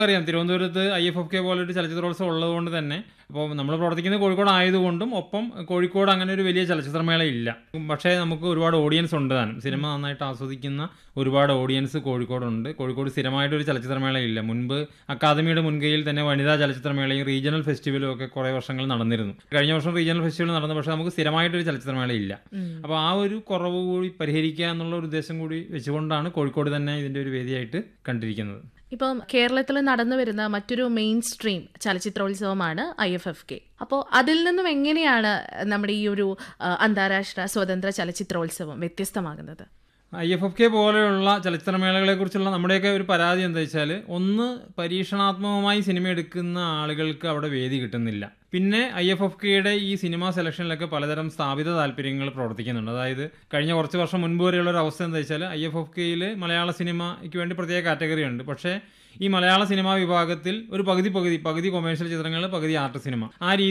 അറിയാം തിരുവനന്തപുരത്ത് I F F K പോലെ ഒരു ചലച്ചിത്രോത്സവം ഉള്ളതുകൊണ്ട് തന്നെ അപ്പോൾ നമ്മൾ പ്രവർത്തിക്കുന്നത് കോഴിക്കോട് ആയതുകൊണ്ടും ഒപ്പം കോഴിക്കോട് അങ്ങനെ ഒരു വലിയ ചലച്ചിത്രമേള ഇല്ല പക്ഷേ നമുക്ക് ഒരുപാട് ഓഡിയൻസ് ഉണ്ട് താനും സിനിമ നന്നായിട്ട് ആസ്വദിക്കുന്ന ഒരുപാട് ഓഡിയൻസ് കോഴിക്കോടുണ്ട് കോഴിക്കോട് സ്ഥിരമായിട്ടൊരു ചലച്ചിത്രമേള ഇല്ല മുൻപ് അക്കാദമിയുടെ മുൻകൈയിൽ തന്നെ വനിതാ ചലച്ചിത്രമേളയും റീജിയണൽ ഫെസ്റ്റിവലും ഒക്കെ കുറേ വർഷങ്ങൾ നടന്നിരുന്നു കഴിഞ്ഞ വർഷം റീജിയണൽ ഫെസ്റ്റിവൽ നടന്നു പക്ഷേ നമുക്ക് സ്ഥിരമായിട്ടൊരു ചലച്ചിത്രമേള ഇല്ല അപ്പോൾ ആ ഒരു കുറവ് കൂടി പരിഹരിക്കുക എന്നുള്ള ഒരു ഉദ്ദേശം കൂടി വെച്ചുകൊണ്ടാണ് കോഴിക്കോട് തന്നെ ഇതിൻ്റെ ഒരു വേദിയായിട്ട് കണ്ടിരിക്കുന്നത് ഇപ്പം കേരളത്തിൽ നടന്നു വരുന്ന മറ്റൊരു മെയിൻ സ്ട്രീം ചലച്ചിത്രോത്സവമാണ് ഐ എഫ് എഫ് കെ അപ്പോൾ അതിൽ നിന്നും എങ്ങനെയാണ് നമ്മുടെ ഈ ഒരു ആ, അന്താരാഷ്ട്ര സ്വതന്ത്ര ചലച്ചിത്രോത്സവം വ്യത്യസ്തമാകുന്നത് ഐ എഫ് എഫ് കെ പോലെയുള്ള ചലച്ചിത്രമേളകളെ കുറിച്ചുള്ള നമ്മുടെയൊക്കെ ഒരു പരാതി എന്താ വെച്ചാൽ ഒന്ന് പരീക്ഷണാത്മകമായി സിനിമ എടുക്കുന്ന ആളുകൾക്ക് അവിടെ വേദി കിട്ടുന്നില്ല പിന്നെ ഐ എഫ് എഫ് കെയുടെ ഈ സിനിമാ സെലക്ഷനിലൊക്കെ പലതരം സ്ഥാപിത താല്പര്യങ്ങൾ പ്രവർത്തിക്കുന്നുണ്ട് അതായത് കഴിഞ്ഞ കുറച്ച് വർഷം മുൻപ് വരെയുള്ള ഒരു അവസ്ഥ എന്താ വെച്ചാൽ ഐ എഫ് എഫ് കെയിൽ മലയാള സിനിമയ്ക്ക് വേണ്ടി പ്രത്യേക കാറ്റഗറി ഉണ്ട് പക്ഷേ ഈ മലയാള സിനിമാ വിഭാഗത്തിൽ ഒരു പകുതി പകുതി പകുതി കൊമേഴ്ഷ്യൽ ചിത്രങ്ങൾ പകുതി ആർട്ട് സിനിമ ആ രീതി